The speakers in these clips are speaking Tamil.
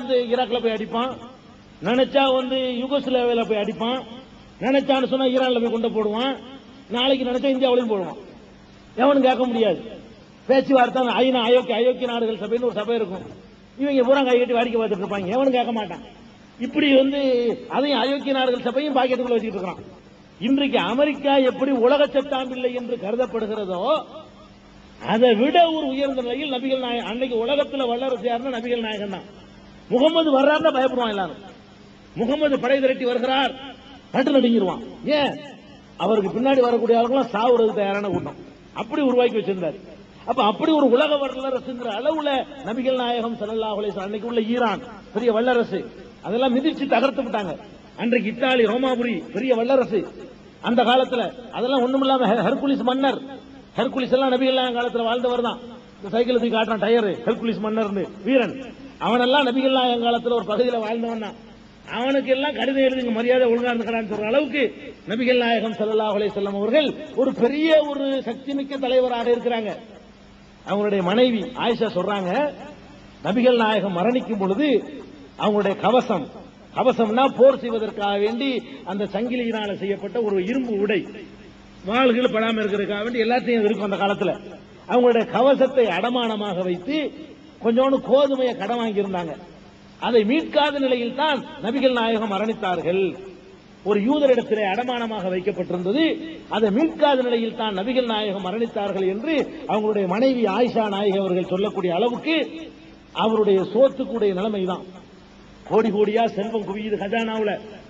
வந்து ஈராக்ல போய் அடிப்பான் நினைச்சா வந்து யுகோஸ்லாவில போய் அடிப்பான் நினைச்சான்னு சொன்னா ஈரான்ல போய் கொண்டு போடுவான் நாளைக்கு நினைச்சா இந்தியாவிலையும் போடுவான் எவனும் கேட்க முடியாது பேச்சுவார்த்தை ஐநா அயோக்கிய அயோக்கிய நாடுகள் சபைன்னு ஒரு சபை இருக்கும் இவங்க பூரா கை கட்டி வாடிக்கை பார்த்துட்டு இருப்பாங்க எவனும் கேட்க மாட்டான் இப்படி வந்து அதையும் அயோக்கிய நாடுகள் சபையும் பாக்கெட்டுக்குள்ள வச்சுட்டு இருக்கான் இன்றைக்கு அமெரிக்கா எப்படி உலக சட்டாம்பில்லை என்று கருதப்படுகிறதோ அதை விட ஒரு உயர்ந்த நிலையில் நபிகள் நாயகம் அன்னைக்கு உலகத்துல வல்லரசு யாருன்னா நபிகள் நாயகம் தான் முகமது வர்றாருன்னா பயப்படுவான் எல்லாரும் முகமது படை திரட்டி வருகிறார் நட்டு நடுங்கிடுவான் ஏன் அவருக்கு பின்னாடி வரக்கூடிய ஆளுங்களாம் சாவுறதுக்கு தயாரான கூட்டம் அப்படி உருவாக்கி வச்சிருந்தாரு அப்ப அப்படி ஒரு உலக வல்லரசுங்கிற அளவுல நபிகள் நாயகம் ஸல்லல்லாஹு அலைஹி வஸல்லம் அன்னைக்கு உள்ள ஈரான் பெரிய வல்லரசு அதெல்லாம் மிதிச்சு தகர்த்து விட்டாங்க அன்றைக்கு இத்தாலி ரோமாபுரி பெரிய வல்லரசு அந்த காலத்துல அதெல்லாம் ஒண்ணுமில்லாம ஹெ- ஹெர்குலிஸ் மன்னர் ஹெர்குலிஸ் எல்லாம் நபிகள் நாயகம் காலத்துல வாழ்ந்தவர் தான் இந்த சைக்கிள் தூக்கி காட்டுறான் டயர் ஹெர்குலிஸ் மன்னர்னு வீரன் அவனெல்லாம் நபிகள் நாயகம் காலத்துல ஒரு பகுதியில வாழ்ந்தவன் தான் அவனுக்கு எல்லாம் கடிதம் எழுதுங்க மரியாதை ஒழுங்கா இருந்துக்கிறான்னு சொல்ற அளவுக்கு நபிகள் நாயகம் ஸல்லல்லாஹு அலைஹி வஸல்லம் அவர்கள் ஒரு பெரிய ஒரு சக்திமிக்க தலைவராக இருக்கிறாங்க அவங்களுடைய மனைவி ஆயிஷா சொல்றாங்க நபிகள் நாயகம் மரணிக்கும் பொழுது அவங்களுடைய கவசம் கவசம்னா போர் செய்வதற்காக வேண்டி அந்த சங்கிலியினால செய்யப்பட்ட ஒரு இரும்பு உடை வாள்கள் படாம இருக்கிறதுக்காக வேண்டி எல்லாத்தையும் இருக்கும் அந்த காலத்துல அவங்களுடைய கவசத்தை அடமானமாக வைத்து கொஞ்சோண்டு கோதுமையை கடன் வாங்கியிருந்தாங்க அதை மீட்காத நிலையில் தான் நபிகள் நாயகம் மரணித்தார்கள் ஒரு யூதரிடத்திலே அடமானமாக வைக்கப்பட்டிருந்தது அதை மீட்காத நிலையில் தான் நபிகள் நாயகம் மரணித்தார்கள் என்று அவங்களுடைய மனைவி ஆயிஷா நாயகி அவர்கள் சொல்லக்கூடிய அளவுக்கு அவருடைய சோத்துக்குடைய நிலைமைதான் கோடி கோடியா செல்வம் குவியுது கஜானாவுல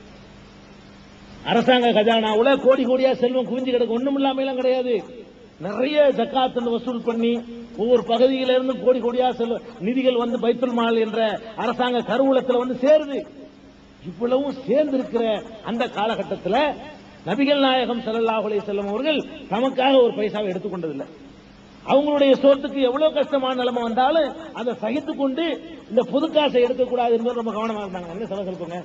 அரசாங்க கஜானாவுல கோடி கோடியா செல்வம் குவிஞ்சு கிடக்கு ஒண்ணும் இல்லாம எல்லாம் கிடையாது நிறைய ஜக்காத்து வசூல் பண்ணி ஒவ்வொரு பகுதியில இருந்து கோடி கோடியா செல்வ நிதிகள் வந்து பைத்துல் மால் என்ற அரசாங்க கருவூலத்துல வந்து சேருது இவ்வளவும் சேர்ந்து இருக்கிற அந்த காலகட்டத்தில் நபிகள் நாயகம் ஸல்லல்லாஹு அலைஹி வஸல்லம் அவர்கள் தமக்காக ஒரு பைசாவை எடுத்துக்கொண்டதில்லை அவங்களுடைய சோத்துக்கு எவ்வளவு கஷ்டமான நிலைமை வந்தாலும் அதை சகித்துக் கொண்டு இந்த பொது காசை எடுக்கக்கூடாது என்பது ரொம்ப கவனமா இருந்தாங்க என்ன சொல்ல சொல்லுங்க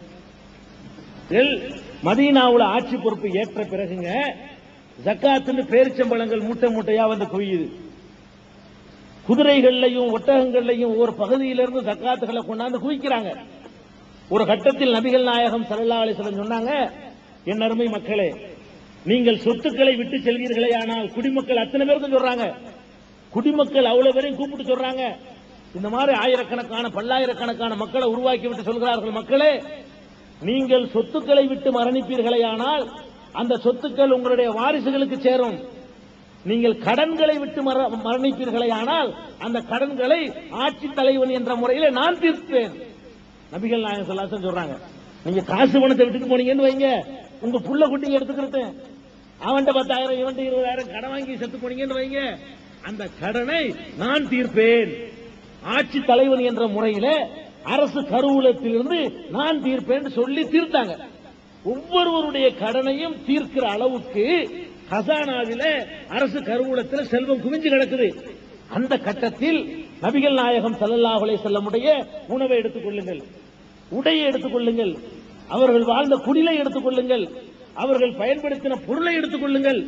மதீனாவுல ஆட்சி பொறுப்பு ஏற்ற பிறகுங்க ஜக்காத்துன்னு பேரிச்சம்பழங்கள் மூட்டை மூட்டையா வந்து குவியுது குதிரைகள்லையும் ஒட்டகங்கள்லையும் ஒரு பகுதியிலிருந்து ஜக்காத்துகளை கொண்டாந்து குவிக்கிறாங்க ஒரு கட்டத்தில் நபிகள் நாயகம் ஸல்லல்லாஹு அலைஹி வஸல்லம் சொன்னாங்க என் அருமை மக்களே நீங்கள் சொத்துக்களை விட்டு செல்வீர்களே ஆனால் குடிமக்கள் அத்தனை பேருக்கும் சொல்றாங்க குடிமக்கள் அவ்வளவு பேரையும் கூப்பிட்டு சொல்றாங்க இந்த மாதிரி ஆயிரக்கணக்கான பல்லாயிரக்கணக்கான மக்களை உருவாக்கி விட்டு சொல்கிறார்கள் மக்களே நீங்கள் சொத்துக்களை விட்டு மரணிப்பீர்களே ஆனால் அந்த சொத்துக்கள் உங்களுடைய வாரிசுகளுக்கு சேரும் நீங்கள் கடன்களை விட்டு மர- மரணிப்பீர்களே ஆனால் அந்த கடன்களை ஆட்சித் தலைவன் என்ற முறையில் நான் தீர்ப்பேன் நபிகள் நாயகம் சொல்லாசன் சொல்றாங்க நீங்க காசு பணத்தை விட்டுட்டு போனீங்கன்னு வைங்க உங்க புள்ள குட்டிங்க எடுத்துக்கிறது அவன்கிட்ட பத்தாயிரம் இவன்ட்ட இருபதாயிரம் கடன் வாங்கி செத்து போனீங்கன்னு வைங்க அந்த கடனை நான் தீர்ப்பேன் ஆட்சி தலைவன் என்ற முறையில அரசு கருவூலத்திலிருந்து நான் தீர்ப்பேன் சொல்லி தீர்த்தாங்க ஒவ்வொருவருடைய கடனையும் தீர்க்கிற அளவுக்கு ஹசானாவில அரசு கருவூலத்தில் செல்வம் குவிஞ்சு கிடக்குது அந்த கட்டத்தில் நபிகள் நாயகம் ஸல்லல்லாஹு அலைஹி வஸல்லமுடைய உணவை எடுத்துக் கொள்ளுங்கள் உடையை எடுத்துக் கொள்ளுங்கள் அவர்கள் வாழ்ந்த குடிலை எடுத்துக் கொள்ளுங்கள் அவர்கள் பயன்படுத்தின பொருளை எடுத்துக் கொள்ளுங்கள்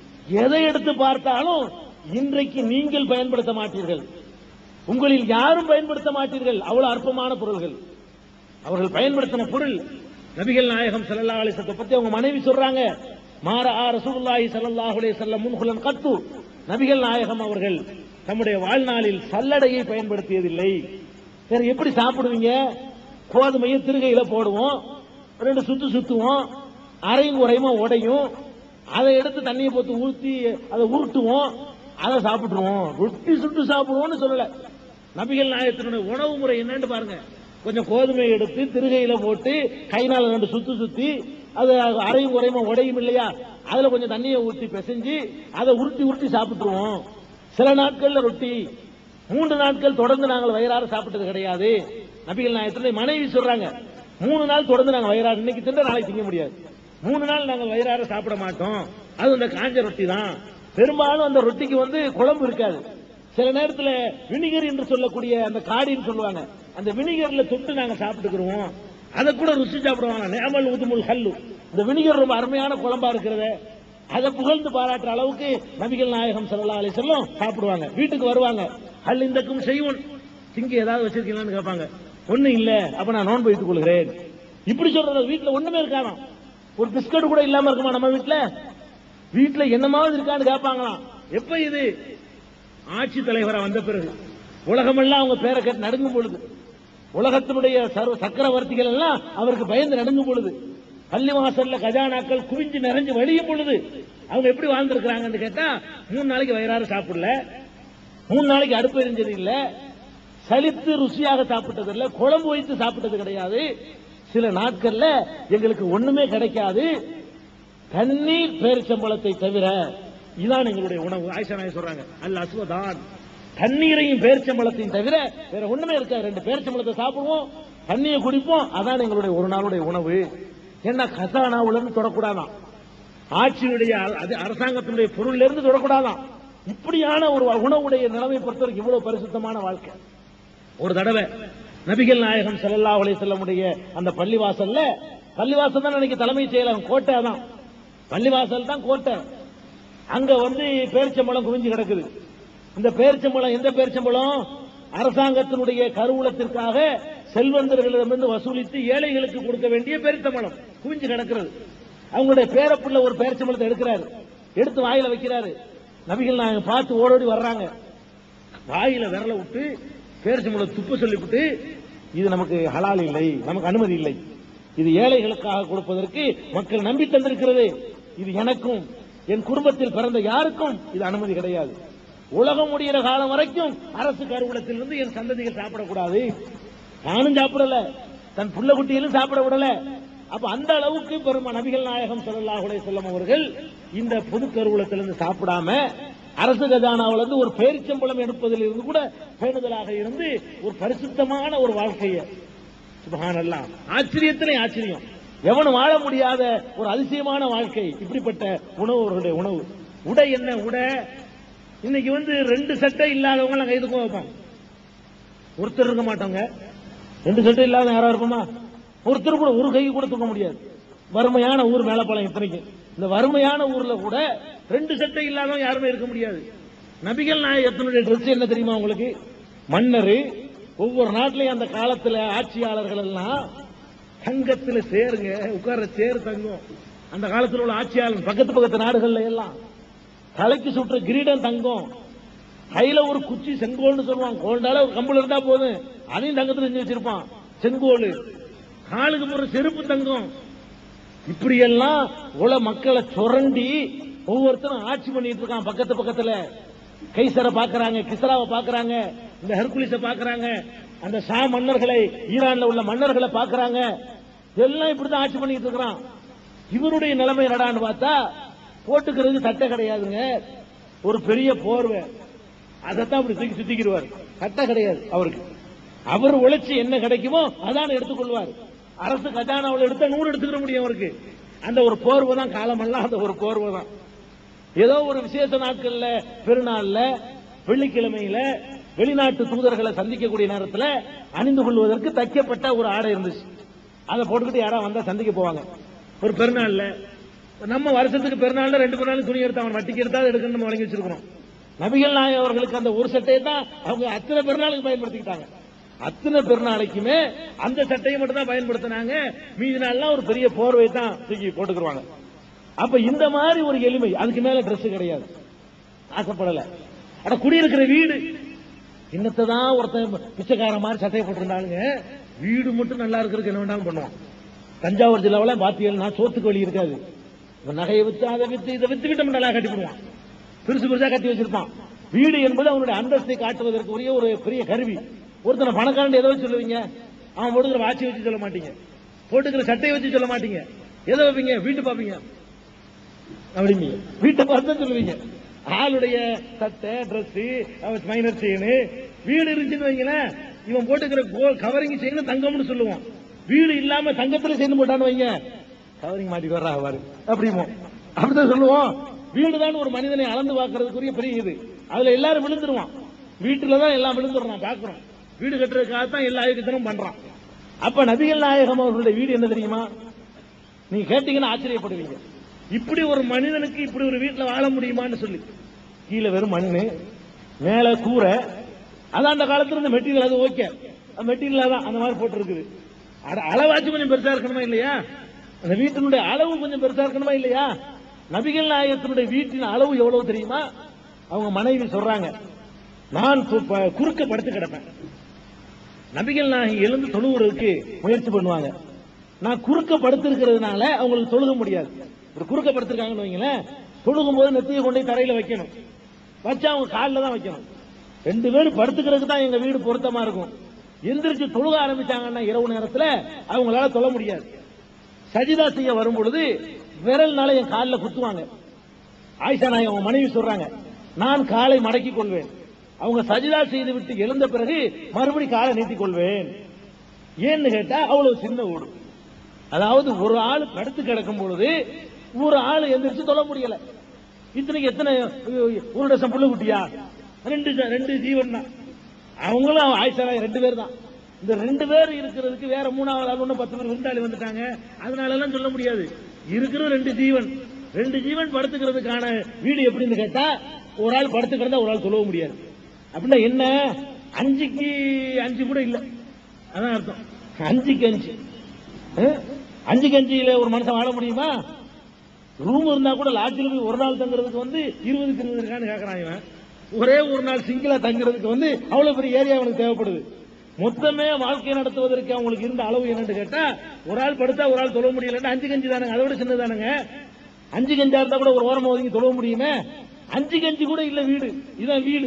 எதை எடுத்து பார்த்தாலும் இன்றைக்கு நீங்கள் பயன்படுத்த மாட்டீர்கள் உங்களில் யாரும் பயன்படுத்த மாட்டீர்கள் அவ்வளவு அற்பமான பொருள்கள் அவர்கள் பயன்படுத்தின பொருள் நபிகள் நாயகம் ஸல்லல்லாஹு அலைஹி வஸல்லம் பத்தி அவங்க மனைவி சொல்றாங்க மாரா ரசூலுல்லாஹி ஸல்லல்லாஹு அலைஹி வஸல்லம் முன்குலன் கத்து நபிகள் நாயகம் அவர்கள் தம்முடைய வாழ்நாளில் சல்லடையை பயன்படுத்தியதில்லை வேற எப்படி சாப்பிடுவீங்க கோதுமையை திருகையில போடுவோம் ரெண்டு சுத்து சுத்துவோம் அரையும் குறையுமா உடையும் அதை எடுத்து தண்ணியை போட்டு ஊத்தி அதை உருட்டுவோம் அதை சாப்பிட்டுருவோம் ரொட்டி சுட்டு சாப்பிடுவோம்னு சொல்லல நபிகள் நாயகத்தினுடைய உணவு முறை என்னன்னு பாருங்க கொஞ்சம் கோதுமை எடுத்து திருகையில போட்டு கைனால ரெண்டு சுத்து சுத்தி அது அரையும் குறையுமா உடையும் இல்லையா அதுல கொஞ்சம் தண்ணியை ஊத்தி பிசைஞ்சு அதை உருட்டி உருட்டி சாப்பிட்டுருவோம் சில நாட்கள்ல ரொட்டி மூன்று நாட்கள் தொடர்ந்து நாங்கள் வயிறார சாப்பிட்டது கிடையாது நபிகள் நாயகத்தினுடைய மனைவி சொல்றாங்க மூணு நாள் தொடர்ந்து நாங்கள் வயிறாறு இன்னைக்கு தின்ற நாளைக்கு திங்க முடியாது மூணு நாள் நாங்கள் வயிறார சாப்பிட மாட்டோம் அது அந்த காஞ்ச ரொட்டி தான் பெரும்பாலும் அந்த ரொட்டிக்கு வந்து குழம்பு இருக்காது சில நேரத்துல வினிகர் என்று சொல்லக்கூடிய அந்த காடின்னு சொல்லுவாங்க அந்த வினிகர்ல தொட்டு நாங்க சாப்பிட்டுக்கிறோம் அதை கூட ருசி சாப்பிடுவாங்க நேமல் உதுமுல் ஹல்லு இந்த வினிகர் ரொம்ப அருமையான குழம்பா இருக்கிறதே அதை புகழ்ந்து பாராட்டுற அளவுக்கு நபிகள் நாயகம் ஸல்லல்லாஹு அலைஹி வஸல்லம் சாப்பிடுவாங்க வீட்டுக்கு வருவாங்க ஹல் இந்தக்கும் செய்வோன் திங்க ஏதாவது வச்சிருக்கீங்களான்னு கேட்பாங்க ஒண்ணும் இல்ல அப்ப நான் நோன்பு வைத்துக் கொள்கிறேன் இப்படி சொல்றது வீட்டுல ஒண்ணுமே இருக்காராம் ஒரு பிஸ்கட் கூட இல்லாம இருக்குமா நம்ம வீட்டுல வீட்டுல என்னமாவது இருக்கான்னு கேட்பாங்களாம் எப்ப இது ஆட்சி தலைவரா வந்த பிறகு உலகமெல்லாம் அவங்க பேரை கேட்டு நடுங்கும் பொழுது உலகத்தினுடைய சர்வ சக்கரவர்த்திகள் எல்லாம் அவருக்கு பயந்து நடுங்கும் பொழுது பள்ளிவாசல்ல கஜானாக்கள் குவிஞ்சு நிறைஞ்சு வழியும் பொழுது அவங்க எப்படி வாழ்ந்திருக்கிறாங்கன்னு கேட்டா மூணு நாளைக்கு வயிறாறு சாப்பிடல மூணு நாளைக்கு அடுப்பு எரிஞ்சது இல்ல சலித்து ருசியாக சாப்பிட்டது இல்ல குழம்பு வைத்து சாப்பிட்டது கிடையாது சில நாட்கள்ல எங்களுக்கு ஒண்ணுமே கிடைக்காது தண்ணீர் பேரிச்சம்பழத்தை தவிர இதான் எங்களுடைய உணவு ஆயிஷா நாயகி சொல்றாங்க அல்ல அசுவதான் தண்ணீரையும் பேரிச்சம்பழத்தையும் தவிர வேற ஒண்ணுமே இருக்காது ரெண்டு பேரிச்சம்பழத்தை சாப்பிடுவோம் தண்ணியை குடிப்போம் அதான் எங்களுடைய ஒரு நாளுடைய உணவு என்ன கசானாவுல இருந்து தொடக்கூடாதான் ஆட்சியுடைய அது அரசாங்கத்தினுடைய பொருள்ல இருந்து தொடக்கூடாதான் இப்படியான ஒரு உணவுடைய நிலைமை பொறுத்தவரைக்கும் இவ்வளவு பரிசுத்தமான வாழ்க்கை ஒரு தடவை நபிகள் நாயகம் ஸல்லல்லாஹு அலைஹி செல்லமுடைய அந்த பள்ளிவாசல்ல பள்ளிவாசல் தான் இன்னைக்கு தலைமைச் செயலகம் கோட்டை தான் பள்ளிவாசல் தான் கோட்டை அங்க வந்து பேரிச்சம்பழம் குவிஞ்சு கிடக்குது இந்த பேரிச்சம்பழம் எந்த பேரிச்சம்பழம் அரசாங்கத்தினுடைய கருவூலத்திற்காக செல்வந்தர்களிடமிருந்து வசூலித்து ஏழைகளுக்கு கொடுக்க வேண்டிய பேரிச்சம்பழம் குவிஞ்சு கிடக்கிறது அவங்களுடைய பேரப்புள்ள ஒரு பேரிச்சம்பழத்தை எடுக்கிறாரு எடுத்து வாயில வைக்கிறாரு நபிகள் நாயகம் பார்த்து ஓடோடி வர்றாங்க வாயில விரல விட்டு பேரிச்சம்பழம் துப்ப சொல்லிவிட்டு இது நமக்கு ஹலால் இல்லை நமக்கு அனுமதி இல்லை இது ஏழைகளுக்காக கொடுப்பதற்கு மக்கள் நம்பி தந்திருக்கிறது இது எனக்கும் என் குடும்பத்தில் பிறந்த யாருக்கும் இது அனுமதி கிடையாது உலகம் முடிகிற காலம் வரைக்கும் அரசு கருவூலத்திலிருந்து என் சந்ததிகள் சாப்பிடக்கூடாது நானும் சாப்பிடல தன் புள்ள குட்டிகளும் சாப்பிட விடல அப்ப அந்த அளவுக்கு பெருமா நபிகள் நாயகம் ஸல்லல்லாஹு அலைஹி வஸல்லம் அவர்கள் இந்த பொது கருவூலத்திலிருந்து சாப்பிடாம அரசு கஜானாவில இருந்து ஒரு பேரிச்சம்பழம் எடுப்பதில் இருந்து கூட பேணுதலாக இருந்து ஒரு பரிசுத்தமான ஒரு வாழ்க்கையை சுபஹானல்லாஹ் ஆச்சரியத்திலே ஆச்சரியம் எவனும் வாழ முடியாத ஒரு அதிசயமான வாழ்க்கை இப்படிப்பட்ட உணவு அவர்களுடைய உணவு உடை என்ன உடை இன்னைக்கு வந்து ரெண்டு சட்டை இல்லாதவங்க எல்லாம் கைது வைப்போம் ஒருத்தர் இருக்க மாட்டோங்க ரெண்டு சட்டை இல்லாத யாரா இருப்போமா ஒருத்தர் கூட ஒரு கை கூட தூக்க முடியாது வறுமையான ஊர் மேலப்பாளையம் இத்தனைக்கு இந்த வறுமையான ஊர்ல கூட ரெண்டு சட்டை இல்லாதவங்க யாருமே இருக்க முடியாது நபிகள் நாயகத்தினுடைய ட்ரெஸ் என்ன தெரியுமா உங்களுக்கு மன்னர் ஒவ்வொரு நாட்டிலையும் அந்த காலத்துல ஆட்சியாளர்கள் எல்லாம் தங்கத்துல சேருங்க உட்கார்ற சேர் தங்கம் அந்த காலத்துல உள்ள ஆட்சியாளர் பக்கத்து பக்கத்து நாடுகள்ல எல்லாம் தலைக்கு சுற்ற கிரீடம் தங்கம் கையில ஒரு குச்சி செங்கோல்னு சொல்லுவாங்க கோல்டால ஒரு கம்புல இருந்தா போதும் அதையும் தங்கத்துல செஞ்சு வச்சிருப்பான் செங்கோல் காலுக்கு போற செருப்பு தங்கம் இப்படியெல்லாம் உல மக்களை சுரண்டி ஒவ்வொருத்தரும் ஆட்சி பண்ணிட்டு இருக்கான் பக்கத்து பக்கத்துல கைசரை பாக்குறாங்க கிஸ்ராவை பாக்குறாங்க இந்த ஹெர்குலிஸ பாக்குறாங்க அந்த ஷா மன்னர்களை ஈரான்ல உள்ள மன்னர்களை பாக்குறாங்க எல்லாம் இப்படிதான் ஆட்சி பண்ணிட்டு இருக்கிறான் இவருடைய நிலைமை என்னடான்னு பார்த்தா போட்டுக்கிறது சட்டை கிடையாதுங்க ஒரு பெரிய போர்வை அதைத்தான் அப்படி தூக்கி சுத்திக்கிடுவார் சட்டை கிடையாது அவருக்கு அவர் உழைச்சி என்ன கிடைக்குமோ அதான் எடுத்துக்கொள்வார் அரசு கஜானாவில் எடுத்தா நூறு எடுத்துக்கிற முடியும் அவருக்கு அந்த ஒரு போர்வை தான் காலமெல்லாம் அந்த ஒரு போர்வை தான் ஏதோ ஒரு விசேஷ நாட்கள்ல பெருநாள்ல வெள்ளிக்கிழமையில வெளிநாட்டு தூதர்களை சந்திக்கக்கூடிய நேரத்துல அணிந்து கொள்வதற்கு தைக்கப்பட்ட ஒரு ஆடை இருந்துச்சு அதை போட்டுக்கிட்டு யாரா வந்தா சந்திக்க போவாங்க ஒரு பெருநாள்ல நம்ம வருஷத்துக்கு பெருநாள்ல ரெண்டு பெருநாள் துணி எடுத்து அவன் வட்டிக்கு எடுத்தா எடுக்கணும் நம்ம வழங்கி வச்சிருக்கிறோம் நபிகள் நாயகம் அவர்களுக்கு அந்த ஒரு சட்டையை தான் அவங்க அத்தனை பெருநாளுக்கு பயன்படுத்திக்கிட்டாங்க அத்தனை பெருநாளைக்குமே அந்த சட்டையை மட்டும் தான் பயன்படுத்தினாங்க மீதி நாள்லாம் ஒரு பெரிய போர்வை தான் தூக்கி போட்டுக்குருவாங்க அப்ப இந்த மாதிரி ஒரு எளிமை அதுக்கு மேல Dress கிடையாது ஆசைப்படல அட குடியிருக்கிற வீடு இன்னத்தை தான் ஒருத்தன் பிச்சைக்கார மாதிரி சட்டையை போட்டிருந்தாங்க வீடு மட்டும் நல்லா இருக்கிறதுக்கு என்ன வேண்டாலும் பண்ணுவான் தஞ்சாவூர் ஜில்லாவில பாத்தியல்னா சோத்துக்கு வழி இருக்காது இவன் நகையை வித்து அதை வித்து இதை வித்து விட்டு நல்லா கட்டி போடுவான் பெருசு பெருசா கட்டி வச்சிருப்பான் வீடு என்பது அவனுடைய அந்தஸ்தை காட்டுவதற்கு உரிய ஒரு பெரிய கருவி ஒருத்தனை பணக்காரன் ஏதோ வச்சு சொல்லுவீங்க அவன் போட்டுக்கிற வாட்சி வச்சு சொல்ல மாட்டீங்க போட்டுக்கிற சட்டையை வச்சு சொல்ல மாட்டீங்க எதை வைப்பீங்க வீட்டு பாப்பீங்க அப்படிங்க வீட்டை பார்த்து தான் சொல்லுவீங்க ஆளுடைய சட்டை Dress மைனர் செயின் வீடு இருந்துச்சுன்னு வைங்களேன் இவன் போட்டுக்கிற கவரிங் செயின் தங்கம்னு சொல்லுவான் வீடு இல்லாம தங்கத்துல சேர்ந்து போட்டான்னு வைங்க கவரிங் மாட்டி வர்றா பாரு அப்படிமோ அப்படிதான் சொல்லுவோம் வீடுதான் ஒரு மனிதனை அளந்து பார்க்கறதுக்குரிய பெரிய இது அதுல எல்லாரும் விழுந்துருவான் வீட்டுல தான் எல்லாம் விழுந்துடுறான் பாக்குறோம் வீடு கட்டுறதுக்காக தான் எல்லா ஆயுதத்தினும் பண்றான் அப்ப நபிகள் நாயகம் அவர்களுடைய வீடு என்ன தெரியுமா நீங்க கேட்டீங்கன்னா ஆச்சரியப்படுவீங்க இப்படி ஒரு மனிதனுக்கு இப்படி ஒரு வீட்டுல வாழ முடியுமான்னு சொல்லி கீழே வெறும் மண்ணு மேல கூரை அதான் அந்த காலத்துல இந்த மெட்டீரியல் அது ஓகே மெட்டீரியலா தான் அந்த மாதிரி போட்டிருக்குது அட அளவாச்சும் கொஞ்சம் பெருசா இருக்கணுமா இல்லையா அந்த வீட்டினுடைய அளவு கொஞ்சம் பெருசா இருக்கணுமா இல்லையா நபிகள் நாயகத்தினுடைய வீட்டின் அளவு எவ்வளவு தெரியுமா அவங்க மனைவி சொல்றாங்க நான் கு- ப- குறுக்க படுத்து கிடப்பேன் நபிகள் நாயகம் எழுந்து தொழுவுறதுக்கு முயற்சி பண்ணுவாங்க நான் குறுக்க படுத்திருக்கிறதுனால அவங்களுக்கு தொழுக முடியாது ஒரு குறுக்க படுத்திருக்காங்கன்னு வைங்களேன் தொழுகும் போது நெத்தியை கொண்டு போய் தரையில வைக்கணும் வச்சா அவங்க காலில் தான் வைக்கணும் ரெண்டு பேரும் படுத்துக்கிறதுக்கு தான் எங்க வீடு பொருத்தமா இருக்கும் எந்திரிச்சு தொழுக ஆரம்பிச்சாங்கன்னா இரவு நேரத்துல அவங்களால தொழ முடியாது சஜிதா செய்ய வரும் பொழுது விரல்னால என் காலில் குத்துவாங்க ஆயிஷா நாயகம் அவங்க மனைவி சொல்றாங்க நான் காலை மடக்கிக் கொள்வேன் அவங்க சஜிதா செய்து விட்டு எழுந்த பிறகு மறுபடி காலை நீட்டிக் கொள்வேன் ஏன்னு கேட்டா அவ்வளவு சின்ன ஊடு அதாவது ஒரு ஆள் படுத்து கிடக்கும் பொழுது ஒரு ஆள் எந்திரிச்சு தொழ முடியல இத்தனைக்கு எத்தனை ஒரு டசம் புள்ள குட்டியா ரெண்டு ஜ- ரெண்டு ஜீவன் தான் அவங்களும் ஆயிஷா நாயகம் ரெண்டு பேர் தான் இந்த ரெண்டு பேர் இருக்கிறதுக்கு வேற மூணாவது ஆள் ஒண்ணு பத்து பேர் விருந்தாளி வந்துட்டாங்க அதனால எல்லாம் சொல்ல முடியாது இருக்கிறது ரெண்டு ஜீவன் ரெண்டு ஜீவன் படுத்துக்கிறதுக்கான வீடு எப்படின்னு கேட்டா ஒரு ஆள் படுத்து கிடந்தா ஒரு ஆள் சொல்ல முடியாது அப்படின்னா என்ன அஞ்சுக்கு அஞ்சு கூட இல்ல அதான் அர்த்தம் அஞ்சுக்கு அஞ்சு அஹ்? அஞ்சுக்கு அஞ்சுல ஒரு மனுஷன் வாழ முடியுமா ரூம் இருந்தா கூட லாட்ஜில் போய் ஒரு நாள் தங்குறதுக்கு வந்து இருபதுக்கு இருபது இருக்கான்னு கேட்கறான் இவன் ஒரே ஒரு நாள் சிங்கிளா தங்குறதுக்கு வந்து அவ்வளவு பெரிய ஏரியா அவனுக்கு தேவைப்படுது மொத்தமே வாழ்க்கை நடத்துவதற்கு அவங்களுக்கு இருந்த அளவு என்னன்னு கேட்டா ஒரு ஆள் படுத்தா ஒரு ஆள் தொழ முடியலன்னா அஞ்சு கஞ்சி தானுங்க அதை விட சின்னதானுங்க அஞ்சு கஞ்சா இருந்தா கூட ஒரு ஓரமா ஒதுங்கி தொழ முடியுமே அஞ்சு கஞ்சி கூட இல்ல வீடு இதான் வீடு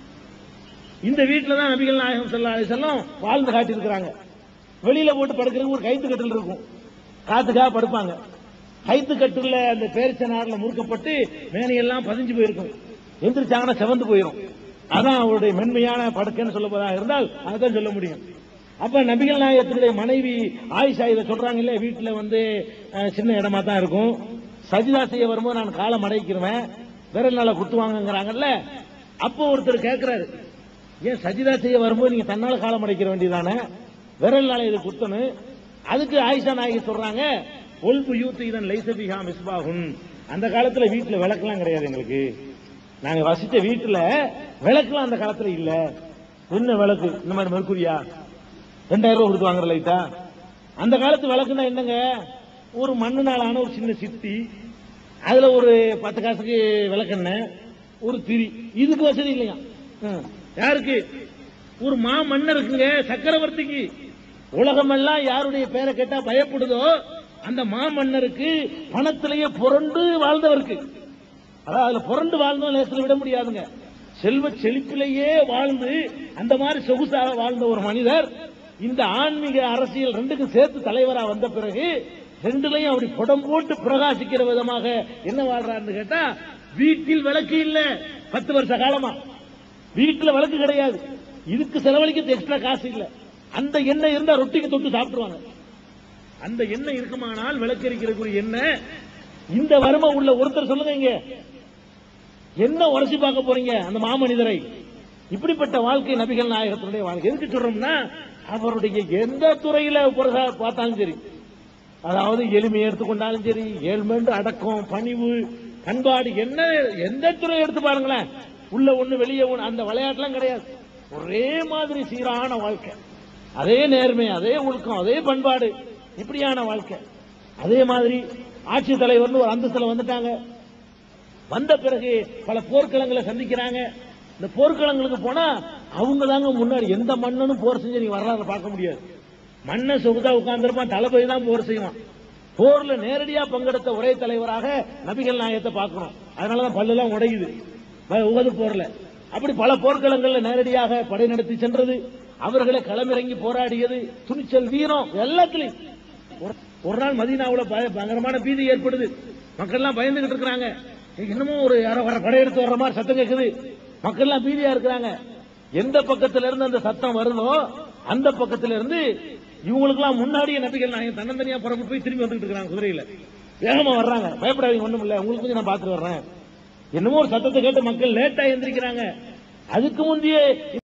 இந்த வீட்டுல தான் நபிகள் நாயகம் ஸல்லல்லாஹு அலைஹி வஸல்லம் வாழ்ந்து காட்டியிருக்கிறாங்க வெளியில போட்டு படுக்கிறதுக்கு ஒரு கைத்து கட்டில் இருக்கும் காத்துக்காக படுப்பாங்க கைத்து கட்டுல அந்த பேரிச்ச நார்ல முறுக்கப்பட்டு மேனையெல்லாம் பதிஞ்சு போயிருக்கும் எந்திரிச்சாங்கன்னா செவந்து போயிடும் அதான் அவருடைய மென்மையான படுக்கைன்னு சொல்லுவதாக இருந்தால் அதான் சொல்ல முடியும் அப்ப நபிகள் நாயகத்தினுடைய மனைவி ஆயிஷா இதை சொல்றாங்க இல்ல வீட்டுல வந்து அஹ், சின்ன இடமா தான் இருக்கும் சஜிதா செய்ய வரும்போது நான் காலம் அடைக்கிறேன் விரல் நாள குத்துவாங்கங்கிறாங்கல்ல அப்போ ஒருத்தர் கேட்கிறாரு ஏன் சஜிதா செய்ய வரும்போது நீங்க தன்னால காலம் அடைக்கிற வேண்டியதானே விரல் நாளை இது குத்தணும் அதுக்கு ஆயிஷா நாயகி சொல்றாங்க ஒல்பு யூத் இதன் லைசபிஹா மிஸ்பாகுன் அந்த காலத்துல வீட்டுல விளக்கெல்லாம் கிடையாது எங்களுக்கு நாங்க வசிச்ச வீட்டுல விளக்குலாம் அந்த காலத்துல இல்ல என்ன விளக்கு இந்த மாதிரி மெர்க்குரியா ரெண்டாயிரம் ரூபாய் கொடுத்து வாங்குற லைட்டா அந்த காலத்து விளக்குன்னா என்னங்க ஒரு மண்ணுனாலான ஒரு சின்ன சித்தி அதுல ஒரு பத்து காசுக்கு விளக்கெண்ணெய் ஒரு திரி இதுக்கு வசதி இல்லையா ம். யாருக்கு ஒரு மா மன்னருக்குங்க சக்கரவர்த்திக்கு உலகமெல்லாம் யாருடைய பேரை கேட்டா பயப்படுதோ அந்த மா மன்னருக்கு பணத்திலேயே புரண்டு வாழ்ந்தவருக்கு அதாவது அதுல புரண்டு வாழ்ந்தோம் லேசில் விட முடியாதுங்க செல்வ செழிப்பிலேயே வாழ்ந்து அந்த மாதிரி சொகுசாக வாழ்ந்த ஒரு மனிதர் இந்த ஆன்மீக அரசியல் ரெண்டுக்கும் சேர்த்து தலைவரா வந்த பிறகு ரெண்டுலையும் அப்படி புடம் போட்டு பிரகாசிக்கிற விதமாக என்ன வாழ்றாருன்னு கேட்டா வீட்டில் விளக்கு இல்ல பத்து வருஷ காலமா வீட்டுல விளக்கு கிடையாது இதுக்கு செலவழிக்கிறது எக்ஸ்ட்ரா காசு இல்ல அந்த எண்ணெய் இருந்தா ரொட்டிக்கு தொட்டு சாப்பிட்டுருவாங்க அந்த எண்ணெய் இருக்குமானால் விளக்கரிக்கிறதுக்குரிய எண்ணெய் இந்த வறுமை உள்ள ஒருத்தர் சொல்லுங்க இங்க என்ன உரசி பார்க்க போறீங்க அந்த மாமனிதரை இப்படிப்பட்ட வாழ்க்கை நபிகள் நாயகத்தினுடைய வாழ்க்கை எதுக்கு சொல்றோம்னா அவருடைய எந்த துறையில புரசா- பார்த்தாலும் சரி அதாவது எளிமையை எடுத்துக்கொண்டாலும் சரி ஏழ்மைண்டு அடக்கம் பணிவு பண்பாடு என்ன எந்த துறை எடுத்து பாருங்களேன் உள்ள ஒண்ணு வெளியே ஒண்ணு அந்த விளையாட்டுலாம் கிடையாது ஒரே மாதிரி சீரான வாழ்க்கை அதே நேர்மை அதே ஒழுக்கம் அதே பண்பாடு இப்படியான வாழ்க்கை அதே மாதிரி ஆட்சி தலைவர்னு ஒரு அந்தஸ்துல வந்துட்டாங்க வந்த பிறகு பல போர்க்களங்களை சந்திக்கிறாங்க இந்த போர்க்களங்களுக்கு போனா அவங்க தாங்க முன்னாடி எந்த மன்னனும் போர் செஞ்சு நீங்க வரலாறு பார்க்க முடியாது மன்னன் சொகுதா உட்கார்ந்திருப்பான் தளபதி தான் போர் செய்வான் போர்ல நேரடியா பங்கெடுத்த ஒரே தலைவராக நபிகள் நாயகத்தை பார்க்கிறோம் அதனாலதான் பல்லெல்லாம் உடையுது வ- உகது போர்ல அப்படி பல போர்க்களங்கள்ல நேரடியாக படை நடத்தி சென்றது அவர்களை களமிறங்கி போராடியது துணிச்சல் வீரம் எல்லாத்துலயும் ஒரு- ஒரு நாள் மதீனாவுல பய- பயங்கரமான பீதி ஏற்படுது மக்கள் எல்லாம் பயந்துகிட்டு இருக்கிறாங்க இன்னமும் ஒரு யாரோ வர படையெடுத்து வர்ற மாதிரி சத்தம் கேக்குது மக்கள் எல்லாம் பீதியா இருக்கிறாங்க எந்த பக்கத்துல இருந்து அந்த சத்தம் வருதோ அந்த பக்கத்துல இருந்து இவங்களுக்கு எல்லாம் முன்னாடியே நபிகள் நாயகம் தன்னந்தனியா புறப்பட்டு போய் திரும்பி வந்துட்டு இருக்காங்க குதிரையில வேகமா வர்றாங்க பயப்படாதீங்க ஒண்ணும் இல்ல உங்களுக்கு கொஞ்சம் நான் பாத்துட்டு வர்றேன் என்னமோ ஒரு சத்தத்தை கேட்டு மக்கள் லேட்டா எந்திரிக்கிறாங்க அதுக்கு முந்தைய